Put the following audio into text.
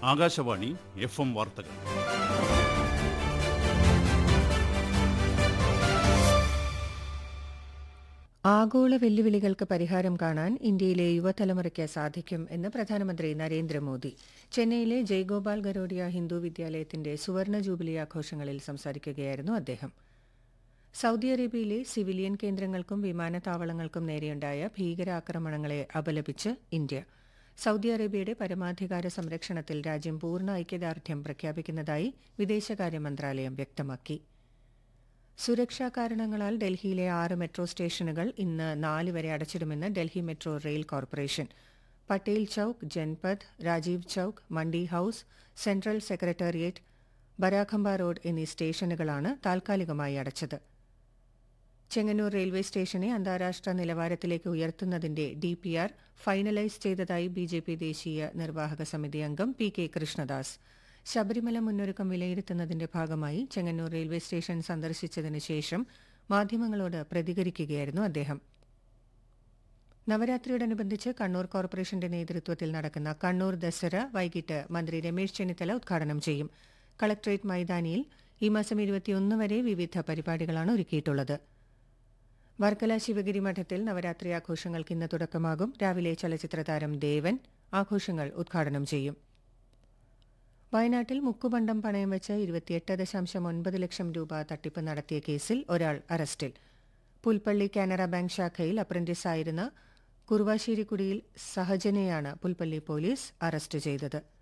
Akashvani F M വാർത്തകൾ ആഗോള വെല്ലുവിളികൾക്ക് പരിഹാരം കാണാൻ ഇന്ത്യയിലെ യുവതലമുറയ്ക്ക് സാധിക്കും എന്ന് പ്രധാനമന്ത്രി നരേന്ദ്രമോദി ചെന്നൈയിലെ ജയ്ഗോപാൽ ഗരോഡിയ ഹിന്ദു വിദ്യാലയത്തിന്റെ സുവർണ ജൂബിലി ആഘോഷങ്ങളിൽ സംസാരിക്കുകയായിരുന്നു അദ്ദേഹം സൌദി അറേബ്യയിലെ സിവിലിയൻ കേന്ദ്രങ്ങൾക്കും വിമാനത്താവളങ്ങൾക്കും നേരെയുണ്ടായ ഭീകരാക്രമണങ്ങളെ അപലപിച്ച് ഇന്ത്യ സൌദി അറേബ്യയുടെ പരമാധികാര സംരക്ഷണത്തിൽ രാജ്യം പൂർണ്ണ ഐക്യദാർഢ്യം പ്രഖ്യാപിക്കുന്നതായി വിദേശകാര്യ മന്ത്രാലയം വ്യക്തമാക്കി സുരക്ഷാ കാരണങ്ങളാൽ ഡൽഹിയിലെ ആറ് മെട്രോ സ്റ്റേഷനുകൾ ഇന്ന് നാല് വരെ അടച്ചിടുമെന്ന് Delhi metro rail corporation Patel Chowk Janpath Rajiv Chowk Mandi house central secretariat Barakhamba road എന്നീ സ്റ്റേഷനുകളാണ് താൽക്കാലികമായി അടച്ചത് ചെങ്ങന്നൂർ റെയിൽവേ സ്റ്റേഷനെ അന്താരാഷ്ട്ര നിലവാരത്തിലേക്ക് ഉയർത്തുന്നതിന്റെ ഡിപിആർ ഫൈനലൈസ് ചെയ്തതായി ബിജെപി ദേശീയ നിർവാഹക സമിതി അംഗം പി കെ കൃഷ്ണദാസ് ശബരിമല മുന്നൊരുക്കം വിലയിരുത്തുന്നതിന്റെ ഭാഗമായി ചെങ്ങന്നൂർ റെയിൽവേ സ്റ്റേഷൻ സന്ദർശിച്ചതിന് ശേഷം മാധ്യമങ്ങളോട് പ്രതികരിക്കുകയായിരുന്നു അദ്ദേഹം നവരാത്രിയോടനുബന്ധിച്ച് കണ്ണൂർ കോർപ്പറേഷന്റെ നേതൃത്വത്തിൽ നടക്കുന്ന കണ്ണൂർ ദസറ വൈകിട്ട് മന്ത്രി രമേശ് ചെന്നിത്തല ഉദ്ഘാടനം ചെയ്യും കളക്ടറേറ്റ് മൈതാനിയിൽ ഈ മാസം ഇരുപത്തിയൊന്ന് വരെ വിവിധ പരിപാടികളാണ് ഒരുക്കിയിട്ടുള്ളത് വർക്കല ശിവഗിരി മഠത്തിൽ നവരാത്രി ആഘോഷങ്ങൾക്ക് ഇന്ന് തുടക്കമാകും രാവിലെ ചലച്ചിത്ര താരം ദേവൻ ആഘോഷങ്ങൾ ഉദ്ഘാടനം ചെയ്യും വയനാട്ടിൽ മുക്കുബണ്ടം പണയം വെച്ച് ഇരുപത്തിയെട്ട് ദശാംശം ഒൻപത് ലക്ഷം രൂപ തട്ടിപ്പ് നടത്തിയ കേസിൽ ഒരാൾ അറസ്റ്റിൽ പുൽപ്പള്ളി കാനറ ബാങ്ക് ശാഖയിൽ അപ്രന്റീസായിരുന്ന കുറുവാശ്ശേരിക്കുടിയിൽ സഹജനെയാണ് പുൽപ്പള്ളി പോലീസ് അറസ്റ്റ് ചെയ്തത്